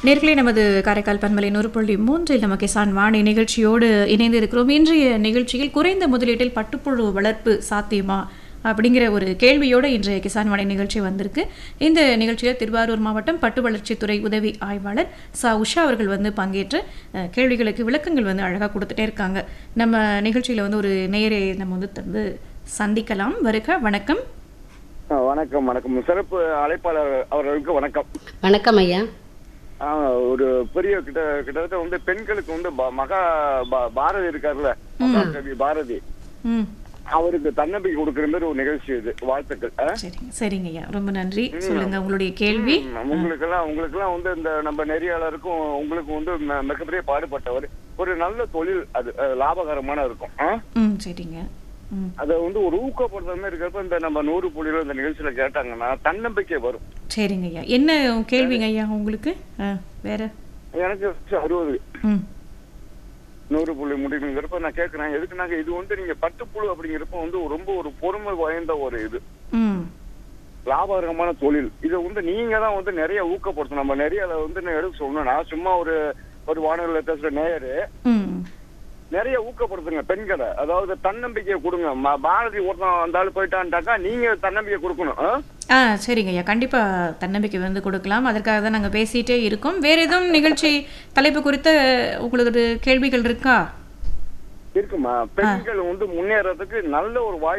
நேர்களே நமது காரைக்கால் பன்மலை நூறு புள்ளி மூன்றில் நம்ம கிசான் வாணி நிகழ்ச்சியோடு இணைந்து இருக்கிறோம் இன்றைய நிகழ்ச்சியில் குறைந்த முதலீட்டில் பட்டுப்புழு வளர்ப்பு சாத்தியமா அப்படிங்கிற ஒரு கேள்வியோடு இன்றைய கிசான் வாணி நிகழ்ச்சி வந்திருக்கு இந்த நிகழ்ச்சியில் திருவாரூர் மாவட்டம் பட்டு வளர்ச்சித்துறை உதவி ஆய்வாளர் சா உஷா அவர்கள் வந்து பங்கேற்று அஹ், கேள்விகளுக்கு விளக்கங்கள் வந்து அழகாக கொடுத்துட்டே இருக்காங்க நம்ம நிகழ்ச்சியில் வந்து ஒரு நேரை நம்ம வந்து வந்து சந்திக்கலாம் வருக வணக்கம் ஆ, வணக்கம் வணக்கம் சிறப்பு அழைப்பாளர் அவர்களுக்கு வணக்கம் வணக்கம் ஐயா ஆ, ஒரு பெரிய கிட்ட கிட்டத்தட்ட வந்து பெண்களுக்கு வந்து ப- மகா பா- பாரதி இருக்காருல்ல மகாகவி பாரதி ம் அவருக்கு தன்னம்பிக்கை கொடுக்கிற மாதிரி ஒரு நிகழ்ச்சி இது வாழ்த்துக்கள் ஆ? சரிங்க சரிங்க ஐயா ரொம்ப நன்றி சொல்லுங்க உங்களுடைய கேள்வி ம், உங்களுக்கெல்லாம் உங்களுக்கெல்லாம் வந்து இந்த நம்ம நெறியாளருக்கும் உங்களுக்கு வந்து ம- மிகப்பெரிய பாடுபட்டவர் ஒரு நல்ல தொழில் அது அஹ், லாபகரமான இருக்கும் ஆ? ம் சரிங்க ம் அதை வந்து ஒரு ஊக்கப்படுத்துற மாதிரி இருக்கிறப்ப இந்த நம்ம நூறு புள்ளிகள் இந்த நிகழ்ச்சியில கேட்டாங்கன்னா தன்னம்பிக்கை வரும் சரிங்க ஐயா என்ன கேள்விங்க ஐயா உங்களுக்கு ஆ வேற எனக்கு வயசு அறுபது ம் நூறு புள்ளி முடிவுங்கிறப்ப நான் கேட்கறேன் எதுக்குனாக்க இது வந்து நீங்க பட்டுப்புழு அப்படிங்கிறப்ப வந்து ரொம்ப ஒரு பொறுமை வாய்ந்த ஒரு இது ம் லாபகரமான தொழில் இதை வந்து நீங்க தான் வந்து நிறைய ஊக்கப்படுத்தணும் நம்ம நிறைய அதை வந்து நான் எடுக்க சொல்லணும்னா சும்மா ஒரு ஒரு வானொலியில் பேசுற நேயரு ம் நிறைய ஊக்கப்படுத்துங்க பெண்களை அதாவது தன்னம்பிக்கையை கொடுங்க ம- பாரதி ஒருத்தன் வந்தாலும் போயிட்டான்ட்டாக்கா நீங்க தன்னம்பிக்கை கொடுக்கணும் ஆ? ஆ சரிங்க ஐயா கண்டிப்பாக தன்னம்பிக்கை வந்து கொடுக்கலாம் அதற்காக தான் நாங்கள் பேசிகிட்டே இருக்கோம் வேற எதுவும் நிகழ்ச்சி தலைப்பு குறித்த உங்களுக்கு கேள்விகள் இருக்கா இருக்குமா பெண்கள் வந்து முன்னேறதுக்கு நல்ல ஒரு வாய்ப்பு